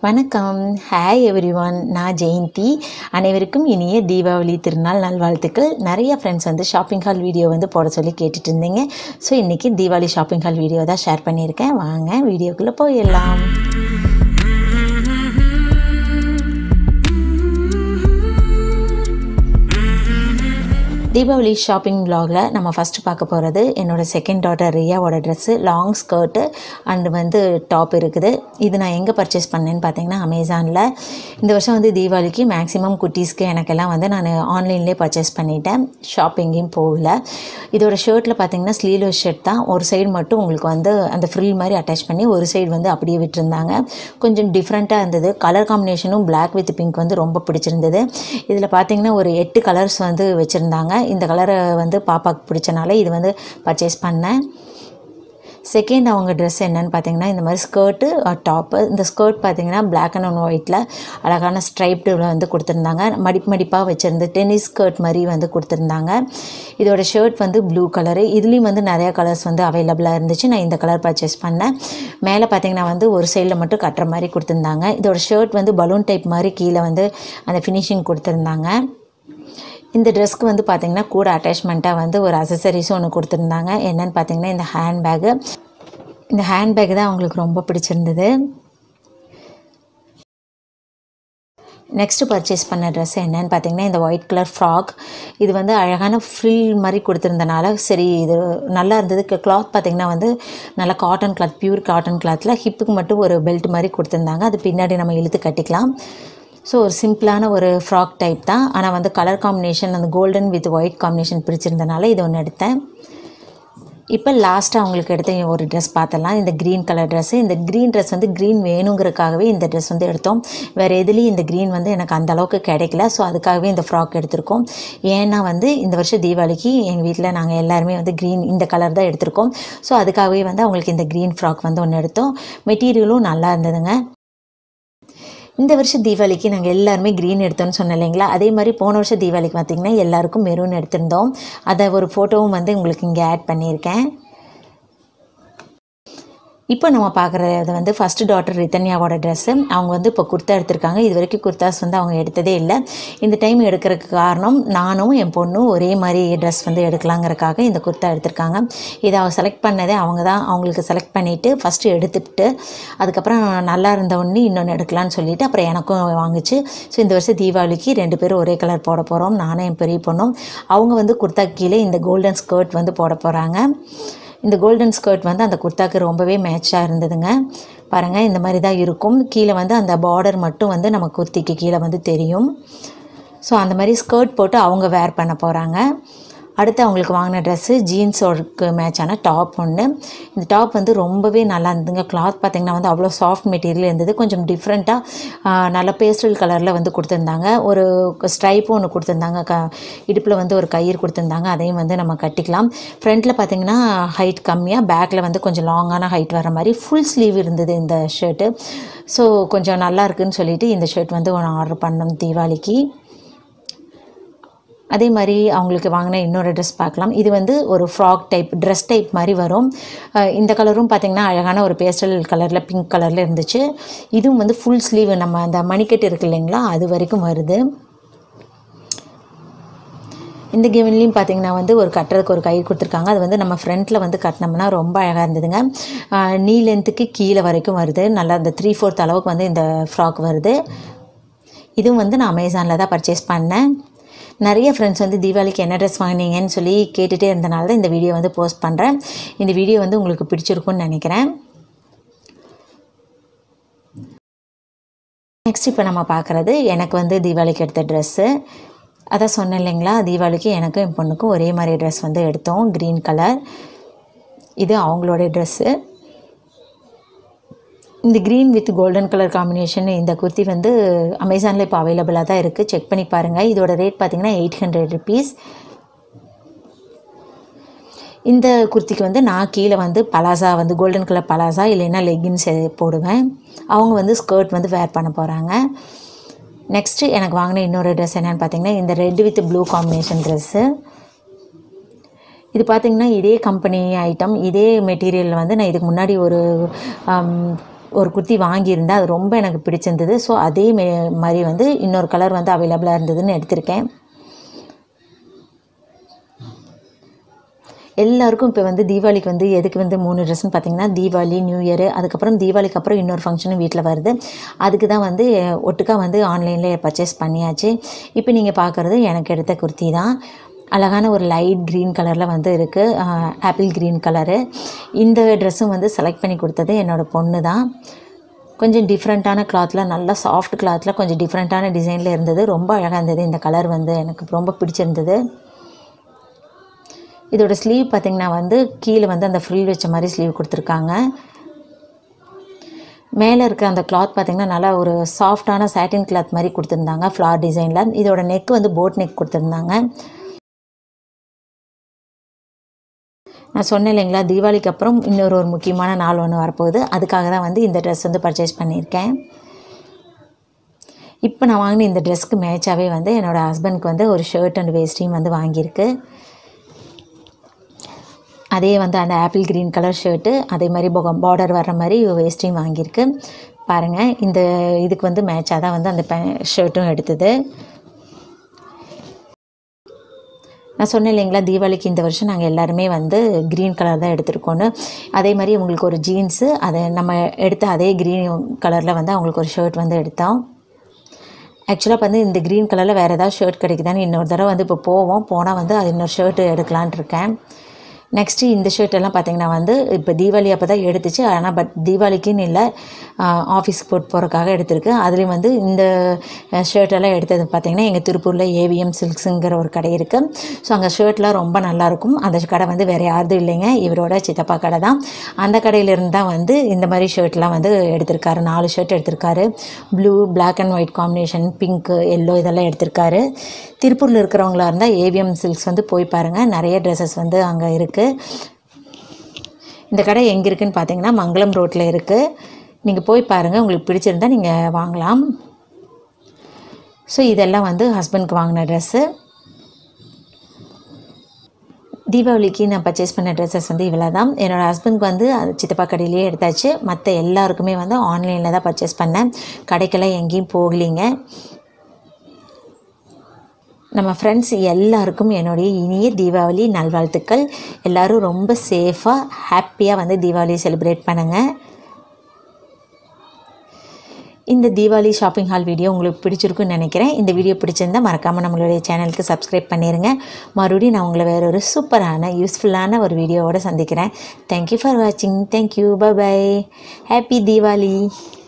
வணக்கம் hi every one நான் ஜெயந்தி அனைவருக்கும் இனிய தீபாவளி திருநாள் நல்வாழ்த்துக்கள் நிறைய ஃப்ரெண்ட்ஸ் வந்து ஷாப்பிங் ஹால் வீடியோ வந்து போட சொல்லி கேட்டுட்டு இருந்தீங்க ஸோ இன்றைக்கி தீபாவளி ஷாப்பிங் ஹால் வீடியோ தான் ஷேர் பண்ணியிருக்கேன் வாங்க வீடியோக்குள்ளே போயிடலாம் தீபாவளி ஷாப்பிங் vlogல நம்ம ஃபஸ்ட்டு பார்க்க போகிறது என்னோடய செகண்ட் டாட்டர் ரியாவோட ட்ரெஸ்ஸு லாங் ஸ்கர்ட்டு அண்டு வந்து டாப் இருக்குது இது நான் எங்கே பர்ச்சேஸ் பண்ணேன்னு பார்த்தீங்கன்னா அமேசானில் இந்த வருஷம் வந்து தீபாவளிக்கு மேக்ஸிமம் குட்டீஸ்க்கு எனக்கெல்லாம் வந்து நான் ஆன்லைன்லேயே பர்ச்சேஸ் பண்ணிட்டேன் ஷாப்பிங்கையும் போகல இதோட ஷர்ட்டில் பார்த்தீங்கன்னா ஸ்லீவ்லெஸ் ஷர்ட் தான் ஒரு சைடு மட்டும் உங்களுக்கு வந்து அந்த ஃப்ரில் மாதிரி அட்டாச் பண்ணி ஒரு சைடு வந்து அப்படியே விட்டுருந்தாங்க கொஞ்சம் டிஃப்ரெண்ட்டாக இருந்தது கலர் காம்பினேஷனும் Black வித் பிங்க் வந்து ரொம்ப பிடிச்சிருந்தது இதில் பார்த்தீங்கன்னா ஒரு எட்டு கலர்ஸ் வந்து வச்சுருந்தாங்க இந்த கலரை வந்து பாப்பாவுக்கு பிடிச்சனால இது வந்து பர்ச்சேஸ் பண்ணேன் செகண்ட் அவங்க ட்ரெஸ் என்னன்னு பார்த்தீங்கன்னா இந்த மாதிரி ஸ்கர்ட்டு டாப்பு இந்த ஸ்கர்ட் பார்த்தீங்கன்னா Black அண்ட் ஒயிட்டில் அழகான ஸ்ட்ரைப்டு வந்து கொடுத்துருந்தாங்க மடிப்பு மடிப்பாக வச்சுருந்து டென்னிஸ் ஸ்கர்ட் மாதிரி வந்து கொடுத்துருந்தாங்க இதோட ஷர்ட் வந்து ப்ளூ கலரு இதுலேயும் வந்து நிறையா கலர்ஸ் வந்து அவைலபிளாக இருந்துச்சு நான் இந்த கலர் பர்ச்சேஸ் பண்ணேன் மேலே பார்த்தீங்கன்னா வந்து ஒரு சைடில் மட்டும் கட்டுற மாதிரி கொடுத்துருந்தாங்க இதோட ஷர்ட் வந்து பலூன் டைப் மாதிரி கீழே வந்து அந்த ஃபினிஷிங் கொடுத்துருந்தாங்க இந்த ட்ரெஸ்க்கு வந்து பார்த்திங்கன்னா கூட அட்டாச்மெண்ட்டாக வந்து ஒரு அசசரிஸும் ஒன்று கொடுத்துருந்தாங்க என்னென்னு பார்த்தீங்கன்னா இந்த ஹேண்ட்பேக்கு இந்த ஹேண்ட்பேக் தான் அவங்களுக்கு ரொம்ப பிடிச்சிருந்தது நெக்ஸ்ட்டு பர்ச்சேஸ் பண்ண ட்ரெஸ் என்னன்னு பார்த்தீங்கன்னா இந்த ஒயிட் கலர் ஃப்ராக் இது வந்து அழகான ஃப்ரில் மாதிரி கொடுத்துருந்தனால சரி இது நல்லா இருந்தது கிளாத் பார்த்தீங்கன்னா வந்து நல்லா காட்டன் கிளாத் பியூர் காட்டன் கிளாத்தில் ஹிப்புக்கு மட்டும் ஒரு பெல்ட் மாதிரி கொடுத்துருந்தாங்க அது பின்னாடி நம்ம இழுத்து கட்டிக்கலாம் ஸோ ஒரு சிம்பிளான ஒரு ஃப்ராக் டைப் தான் ஆனால் வந்து கலர் காம்பினேஷன் அந்த கோல்டன் வித் ஒயிட் காம்பினேஷன் பிடிச்சிருந்தனால இது ஒன்று எடுத்தேன் இப்போ லாஸ்ட்டாக அவங்களுக்கு எடுத்த ஒரு ட்ரெஸ் பார்த்தலாம் இந்த க்ரீன் கலர் ட்ரெஸ்ஸு இந்த க்ரீன் ட்ரெஸ் வந்து க்ரீன் வேணுங்கிறதுக்காகவே இந்த ட்ரெஸ் வந்து எடுத்தோம் வேறு எதுலேயும் இந்த க்ரீன் வந்து எனக்கு அந்த அளவுக்கு கிடைக்கல ஸோ அதுக்காகவே இந்த ஃப்ராக் எடுத்திருக்கோம் ஏன்னா வந்து இந்த வருஷம் தீபாவளிக்கு எங்கள் வீட்டில் நாங்கள் எல்லாருமே வந்து க்ரீன் இந்த கலர் தான் எடுத்திருக்கோம் ஸோ அதுக்காகவே வந்து அவங்களுக்கு இந்த க்ரீன் ஃப்ராக் வந்து ஒன்று எடுத்தோம் மெட்டீரியலும் நல்லா இருந்ததுங்க இந்த வருஷம் தீபாவளிக்கு நாங்கள் எல்லாருமே க்ரீன் எடுத்தோம்னு சொன்னோம் இல்லைங்களா அதே மாதிரி போன வருஷம் தீபாவளிக்கு பார்த்திங்கன்னா எல்லாருக்கும் மெரூன் எடுத்திருந்தோம் அதை ஒரு ஃபோட்டோவும் வந்து உங்களுக்கு இங்கே ஆட் பண்ணியிருக்கேன் இப்போ நம்ம பார்க்குறது வந்து ஃபஸ்ட்டு டாட்டர் ரித்தன்யாவோட ட்ரெஸ்ஸு அவங்க வந்து இப்போ குர்த்தா எடுத்திருக்காங்க இது வரைக்கும் குர்தாஸ் வந்து அவங்க எடுத்ததே இல்லை இந்த டைம் எடுக்கிறதுக்கு காரணம் நானும் என் பொண்ணும் ஒரே மாதிரி ட்ரெஸ் வந்து எடுக்கலாங்கிறக்காக இந்த குர்த்தா எடுத்திருக்காங்க இதை அவ செலக்ட் பண்ணதே அவங்க தான் அவங்களுக்கு செலக்ட் பண்ணிவிட்டு ஃபஸ்ட்டு எடுத்துட்டு அதுக்கப்புறம் நல்லா இருந்த ஒன்று இன்னொன்று எடுக்கலான்னு சொல்லிவிட்டு அப்புறம் எனக்கும் வாங்குச்சு ஸோ இந்த வருஷம் தீபாவளிக்கு ரெண்டு பேரும் ஒரே கலர் போட போகிறோம் நானும் என் பெரிய பொண்ணும் அவங்க வந்து குர்த்தா கீழே இந்த கோல்டன் ஸ்கர்ட் வந்து போட போகிறாங்க இந்த கோல்டன் ஸ்கர்ட் வந்து அந்த குர்த்தாக்கு ரொம்பவே மேட்சாக இருந்ததுங்க பாருங்கள் இந்த மாதிரி தான் இருக்கும் கீழே வந்து அந்த பார்டர் மட்டும் வந்து நம்ம குர்த்திக்கு கீழே வந்து தெரியும் ஸோ அந்த மாதிரி ஸ்கர்ட் போட்டு அவங்க வேர் பண்ண போகிறாங்க அடுத்து அவங்களுக்கு வாங்கின ட்ரெஸ்ஸு ஜீன்ஸோருக்கு மேட்சான டாப் ஒன்று இந்த டாப் வந்து ரொம்பவே நல்லா இருந்ததுங்க கிளாத் பார்த்திங்கன்னா வந்து அவ்வளோ சாஃப்ட் மெட்டீரியல் இருந்தது கொஞ்சம் டிஃப்ரெண்ட்டாக நல்ல பேஸ்டல் கலரில் வந்து கொடுத்துருந்தாங்க ஒரு ஸ்ட்ரைப்பும் ஒன்று கொடுத்துருந்தாங்க க இடுப்பில் வந்து ஒரு கயிறு கொடுத்துருந்தாங்க அதையும் வந்து நம்ம கட்டிக்கலாம் ஃப்ரண்ட்டில் பார்த்திங்கன்னா ஹைட் கம்மியாக பேக்கில் வந்து கொஞ்சம் லாங்கான ஹைட் வர மாதிரி ஃபுல் ஸ்லீவ் இருந்தது இந்த ஷர்ட்டு ஸோ கொஞ்சம் நல்லா இருக்குன்னு சொல்லிட்டு இந்த ஷர்ட் வந்து ஒன்று ஆர்டர் பண்ணோம் தீபாவளிக்கு அதே மாதிரி அவங்களுக்கு வாங்கின இன்னொரு ட்ரெஸ் பார்க்கலாம் இது வந்து ஒரு ஃப்ராக் டைப் ட்ரெஸ் டைப் மாதிரி வரும் அஹ் இந்த கலரும் பார்த்திங்கன்னா அழகான ஒரு பேஸ்டல் கலரில் பிங்க் கலரில் இருந்துச்சு இதுவும் வந்து ஃபுல் ஸ்லீவ் நம்ம அந்த மணிக்கட்டு இருக்கு இல்லைங்களா அது வரைக்கும் வருது இந்த கெவன்லேயும் பார்த்தீங்கன்னா வந்து ஒரு கட்டுறதுக்கு ஒரு கயிறு கொடுத்துருக்காங்க அது வந்து நம்ம ஃப்ரண்ட்டில் வந்து கட்டினோம்னா ரொம்ப அழகாக இருந்ததுங்க நீ லென்த்துக்கு கீழே வரைக்கும் வருது நல்லா இந்த த்ரீ ஃபோர்த் அளவுக்கு வந்து இந்த ஃப்ராக் வருது இதுவும் வந்து நான் அமேசானில் தான் பர்ச்சேஸ் பண்ணேன் நிறைய ஃப்ரெண்ட்ஸ் வந்து தீபாவளிக்கு என்ன ட்ரெஸ் வாங்கினீங்கன்னு சொல்லி கேட்டுகிட்டே இருந்தனால தான் இந்த வீடியோ வந்து போஸ்ட் பண்ணுறேன் இந்த வீடியோ வந்து உங்களுக்கு பிடிச்சிருக்கும்னு நினைக்கிறேன் நெக்ஸ்ட் இப்போ நம்ம பார்க்குறது எனக்கு வந்து தீபாவளிக்கு எடுத்த ட்ரெஸ்ஸு அதான் சொன்னேன் இல்லைங்களா தீபாவளிக்கு எனக்கும் என் பொண்ணுக்கும் ஒரே மாதிரி ட்ரெஸ் வந்து எடுத்தோம் க்ரீன் கலர் இது அவங்களோட ட்ரெஸ்ஸு இந்த green with golden colour combination இந்த குர்த்தி வந்து அமேசானில் இப்போ அவைலபிளாக தான் இருக்குது செக் பண்ணி பாருங்கள் இதோட ரேட் பார்த்தீங்கன்னா எயிட் ஹண்ட்ரட் ருபீஸ் இந்த குர்த்திக்கு வந்து நான் கீழே வந்து பலாசா வந்து கோல்டன் கலர் பலாசா இல்லைன்னா லெகின்ஸ் போடுவேன் அவங்க வந்து ஸ்கர்ட் வந்து வேர் பண்ண போகிறாங்க நெக்ஸ்ட்டு எனக்கு வாங்கின இன்னொரு ட்ரெஸ் என்னென்னு பார்த்தீங்கன்னா இந்த red with blue combination dress இது பார்த்திங்கன்னா இதே கம்பெனி ஐட்டம் இதே மெட்டீரியல் வந்து நான் இதுக்கு முன்னாடி ஒரு ஒரு குர்த்தி வாங்கியிருந்தேன் அது ரொம்ப எனக்கு பிடிச்சிருந்தது ஸோ அதே மே மாதிரி வந்து இன்னொரு கலர் வந்து அவைலபிளாக இருந்ததுன்னு எடுத்திருக்கேன் எல்லாருக்கும் இப்போ வந்து தீபாவளிக்கு வந்து எதுக்கு வந்து மூணு ட்ரெஸ்ன்னு பார்த்தீங்கன்னா தீபாவளி நியூ இயர் அதுக்கப்புறம் தீபாவளிக்கு அப்புறம் இன்னொரு ஃபங்க்ஷனும் வீட்டில் வருது அதுக்கு தான் வந்து ஒட்டுக்கா வந்து ஆன்லைனில் பர்ச்சேஸ் பண்ணியாச்சு இப்போ நீங்கள் பார்க்குறது எனக்கு எடுத்த குர்த்தி தான் அழகான ஒரு லைட் க்ரீன் கலரில் வந்து இருக்குது ஆப்பிள் க்ரீன் கலரு இந்த ட்ரெஸ்ஸும் வந்து செலக்ட் பண்ணி கொடுத்தது என்னோடய பொண்ணு தான் கொஞ்சம் டிஃப்ரெண்ட்டான கிளாத்தில் நல்லா சாஃப்ட் கிளாத்தில் கொஞ்சம் டிஃப்ரெண்ட்டான டிசைனில் இருந்தது ரொம்ப அழகாக இருந்தது இந்த கலர் வந்து எனக்கு ரொம்ப பிடிச்சிருந்தது இதோட ஸ்லீவ் பார்த்திங்கன்னா வந்து கீழே வந்து அந்த ஃப்ரில் வச்ச மாதிரி ஸ்லீவ் கொடுத்துருக்காங்க மேலே இருக்க அந்த கிளாத் பார்த்திங்கன்னா நல்லா ஒரு சாஃப்டான சாட்டின் கிளாத் மாதிரி கொடுத்துருந்தாங்க ஃப்ளார் டிசைனில் இதோட நெக் வந்து போட் நெக் கொடுத்துருந்தாங்க நான் சொன்னேன் இல்லைங்களா தீபாவளிக்கு அப்புறம் இன்னொரு ஒரு முக்கியமான நாள் ஒன்று வரப்போகுது அதுக்காக தான் வந்து இந்த ட்ரெஸ் வந்து பர்ச்சேஸ் பண்ணியிருக்கேன் இப்போ நான் வாங்கின இந்த ட்ரெஸ்க்கு மேட்சாகவே வந்து என்னோடய ஹஸ்பண்ட்க்கு வந்து ஒரு ஷர்ட் அண்ட் வேஸ்ட்டையும் வந்து வாங்கியிருக்கு அதே வந்து அந்த ஆப்பிள் க்ரீன் கலர் ஷர்ட்டு அதே மாதிரி பார்டர் வர்ற மாதிரி வேஸ்ட்டையும் வாங்கியிருக்கு பாருங்கள் இந்த இதுக்கு வந்து மேட்சாக தான் வந்து அந்த பே ஷர்ட்டும் எடுத்தது நான் சொன்னேன் இல்லைங்களா தீபாவளிக்கு இந்த வருஷம் நாங்கள் எல்லாருமே வந்து க்ரீன் கலர் தான் எடுத்திருக்கோன்னு அதே மாதிரி உங்களுக்கு ஒரு ஜீன்ஸு அதை நம்ம எடுத்த அதே க்ரீன் கலரில் வந்து அவங்களுக்கு ஒரு ஷர்ட் வந்து எடுத்தோம் ஆக்சுவலாக வந்து இந்த க்ரீன் கலரில் வேறு ஏதாவது ஷர்ட் கிடைக்குதான்னு இன்னொரு தடவை வந்து இப்போ போவோம் போனால் வந்து அது இன்னொரு ஷர்ட் எடுக்கலான் இருக்கேன் நெக்ஸ்ட்டு இந்த ஷர்ட் எல்லாம் பார்த்திங்கன்னா வந்து இப்போ தீபாவளி அப்போ தான் எடுத்துச்சு ஆனால் பட் தீபாவளிக்குன்னு இல்லை ஆஃபீஸ்க்கு போட்டு போகிறக்காக எடுத்திருக்கு அதுலேயும் வந்து இந்த ஷர்ட் எல்லாம் எடுத்தது பார்த்திங்கன்னா எங்கள் திருப்பூரில் ஏவிஎம் சில்க்ஸுங்கிற ஒரு கடை இருக்குது ஸோ அங்கே ஷர்ட்லாம் ரொம்ப நல்லாயிருக்கும் அந்த கடை வந்து வேறு யாரும் இல்லைங்க இவரோட சித்தப்பா கடை தான் அந்த கடையிலேருந்து தான் வந்து இந்த மாதிரி ஷர்ட்லாம் வந்து எடுத்திருக்காரு நாலு ஷர்ட் எடுத்திருக்காரு blue black and white combination pink yellow இதெல்லாம் எடுத்திருக்காரு திருப்பூரில் இருக்கிறவங்களா இருந்தால் ஏவிஎம் சில்க்ஸ் வந்து போய் பாருங்கள் நிறைய ட்ரெஸ்ஸஸ் வந்து அங்கே இருக்குது இந்த கடை எங்கே இருக்குதுன்னு பார்த்தீங்கன்னா மங்களம் ரோட்டில் இருக்குது நீங்கள் போய் பாருங்கள் உங்களுக்கு பிடிச்சிருந்தா நீங்கள் வாங்கலாம் ஸோ இதெல்லாம் வந்து ஹஸ்பண்ட்க்கு வாங்கின ட்ரெஸ்ஸு தீபாவளிக்கு நான் பர்ச்சேஸ் பண்ண ட்ரெஸ்ஸஸ் வந்து இவ்வளோ தான் என்னோடய ஹஸ்பண்ட்க்கு வந்து அது சித்தப்பா கடையிலேயே எடுத்தாச்சு மற்ற எல்லாருக்குமே வந்து ஆன்லைனில் தான் பர்ச்சேஸ் பண்ணேன் கடைக்கெல்லாம் எங்கேயும் போகலிங்க நம்ம ஃப்ரெண்ட்ஸ் எல்லாருக்கும் என்னுடைய இனிய தீபாவளி நல்வாழ்த்துக்கள் எல்லோரும் ரொம்ப சேஃபாக ஹாப்பியாக வந்து தீபாவளி செலிப்ரேட் பண்ணுங்கள் இந்த தீபாவளி ஷாப்பிங் ஹால் வீடியோ உங்களுக்கு பிடிச்சிருக்குன்னு நினைக்கிறேன் இந்த வீடியோ பிடிச்சிருந்தா மறக்காமல் நம்மளுடைய சேனலுக்கு சப்ஸ்கிரைப் பண்ணிடுங்க மறுபடியும் நான் உங்களை வேற ஒரு சூப்பரான யூஸ்ஃபுல்லான ஒரு வீடியோவோடு சந்திக்கிறேன் தேங்க்யூ ஃபார் வாட்சிங் thank you bye bye happy Deepavali